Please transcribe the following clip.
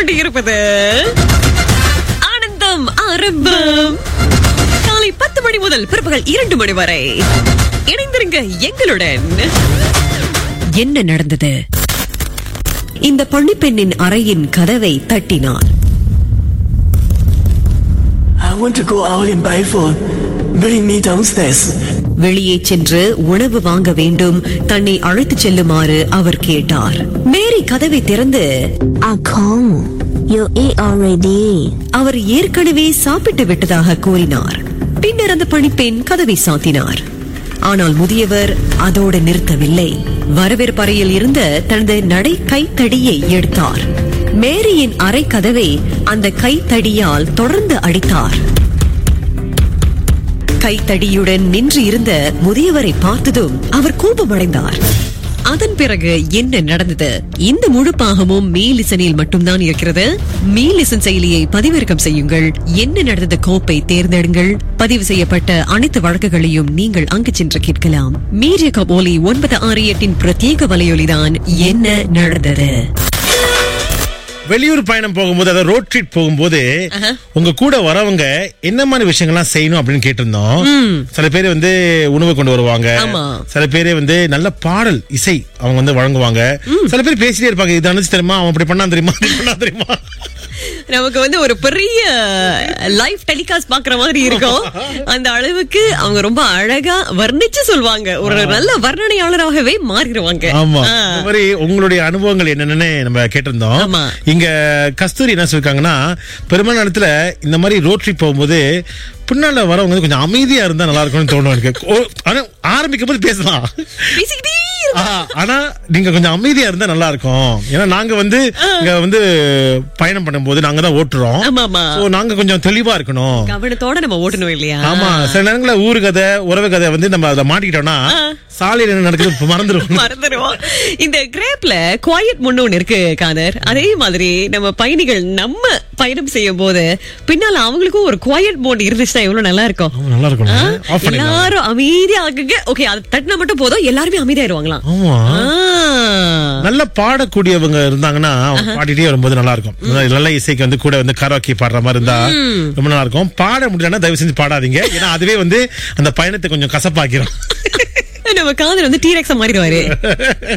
கொண்டு இருப்பது ஆனந்தம் ஆரம்பம் காலை பத்து மணி முதல் பிற்பகல் இரண்டு மணி வரை இணைந்திருங்க எங்களுடன் என்ன நடந்தது இந்த பள்ளிப்பெண்ணின் அறையின் கதவை தட்டினார் I want to go out and buy food. Bring me downstairs. வெளியே சென்று உணவு வாங்க வேண்டும் தன்னை அழைத்துச் செல்லுமாறு அவர் கேட்டார் மேரி கதவை திறந்து Ah Kong, you eat already. அவர் ஏற்கனவே சாப்பிட்டு விட்டதாக கூறினார் பின்னர் அந்த பணிப்பெண் கதவை சாத்தினார் ஆனால் முதியவர் அதோடு நிறுத்தவில்லை வரவேற்பறையில் இருந்த தனது நடை கைத்தடியை எடுத்தார் மேரியின் அறை கதவை அந்த கைத்தடியால் தொடர்ந்து அடித்தார் கைத்தடியுடன் நின்று இருந்த முதியவரை பார்த்ததும் அவர் கோபமடைந்தார் அதன் பிறகு என்ன நடந்தது இந்த முழு பாகமும் மீலிசனில் மட்டும்தான் இருக்கிறது மீலிசன் செயலியை பதிவிறக்கம் செய்யுங்கள் என்ன நடந்தது கோப்பை தேர்ந்தெடுங்கள் பதிவு செய்யப்பட்ட அனைத்து வழக்குகளையும் நீங்கள் அங்கு சென்று கேட்கலாம் மீடிய கபோலி ஒன்பது ஆறு எட்டின் பிரத்யேக வலையொலிதான் என்ன நடந்தது வெளியூர் பயணம் போகும்போது அதாவது ரோட் ட்ரிப் போகும்போது உங்க கூட வரவங்க என்ன மாதிரி விஷயங்கள்லாம் செய்யணும் அப்படின்னு கேட்டிருந்தோம் சில பேர் வந்து உணவு கொண்டு வருவாங்க ஆமா. சில பேர் வந்து நல்ல பாடல் இசை அவங்க வந்து வழங்குவாங்க சில பேர் பேசிட்டே இருப்பாங்க இது அனுச்சு தெரியுமா அவன் அப்படி பண்ணா தெரியுமா இப்படி பண்ணா தெரியுமா நமக்கு வந்து ஒரு பெரிய லைவ் டெலிகாஸ்ட் பாக்குற மாதிரி இருக்கும் அந்த அளவுக்கு அவங்க ரொம்ப அழகா வர்ணிச்சு சொல்லுவாங்க ஒரு நல்ல வர்ணனையாளராகவே மாறிடுவாங்க ஆமா ஆ. இந்த மாதிரி உங்களுடைய அனுபவங்கள் என்னென்னு நம்ம கேட்டிருந்தோம் ஆமா. இங்க கஸ்தூரி என்ன சொல்லிருக்காங்கன்னா பெரும்பாலான இடத்துல இந்த மாதிரி ரோட் ட்ரிப் போகும்போது பின்னால வரவங்க வந்து கொஞ்சம் அமைதியா இருந்தா நல்லா இருக்கும்னு தோணும் எனக்கு ஓ, ஆனா ஆரம்பிக்கும் போது பேசலாம் பேசிக்கிட்டே ஆ, ஆனா நீங்க கொஞ்சம் அமைதியா இருந்தா நல்லா இருக்கும் ஏன்னா நாங்க வந்து இங்க வந்து பயணம் பண்ணும்போது நாங்க தான் ஓட்டுறோம் ஆமா, ஆமா. So, நாங்க கொஞ்சம் தெளிவா இருக்கணும் கவனத்தோட நம்ம ஓட்டணும் இல்லையா ஆமா சில நேரங்கள ஊரு கதை உறவு கதை வந்து நம்ம அதை மாட்டிக்கிட்டோம்னா சாலையில என்ன நடக்குது இப்ப மறந்துடும் மறந்துடுவோம் இந்த கிரேப்ல குவாய்ட் முன்னு ஒண்ணு இருக்கு காதர் அதே மாதிரி நம்ம பயணிகள் நம்ம பயணம் செய்யும் போது பின்னால அவங்களுக்கும் ஒரு குவாய்ட் மோட் இருந்துச்சுன்னா எவ்வளவு நல்லா இருக்கும் நல்லா இருக்கும் ஆ? ஆஃப் பண்ணிடலாம் எல்லாரும் அமைதியா ஆகுங்க ஓகே அது தட்டினா மட்டும் போதும் எல்லாருமே அமைதியாயிருவாங்களாம் ஆமா ஆ. நல்ல பாடக்கூடியவங்க இருந்தாங்கன்னா அவங்க பாடிட்டே வரும்போது நல்லா இருக்கும் அதாவது நல்ல இசைக்கு வந்து கூட வந்து கரோக்கி பாடுற மாதிரி இருந்தா ரொம்ப நல்லா இருக்கும் பாட முடியலன்னா தயவு செஞ்சு பாடாதீங்க ஏன்னா அதுவே வந்து அந்த பயணத்தை கொஞ்சம் கசப்பாக்கிரும் நம்ம காதல் வந்து டீரெக்ஸா மாறிடுவாரு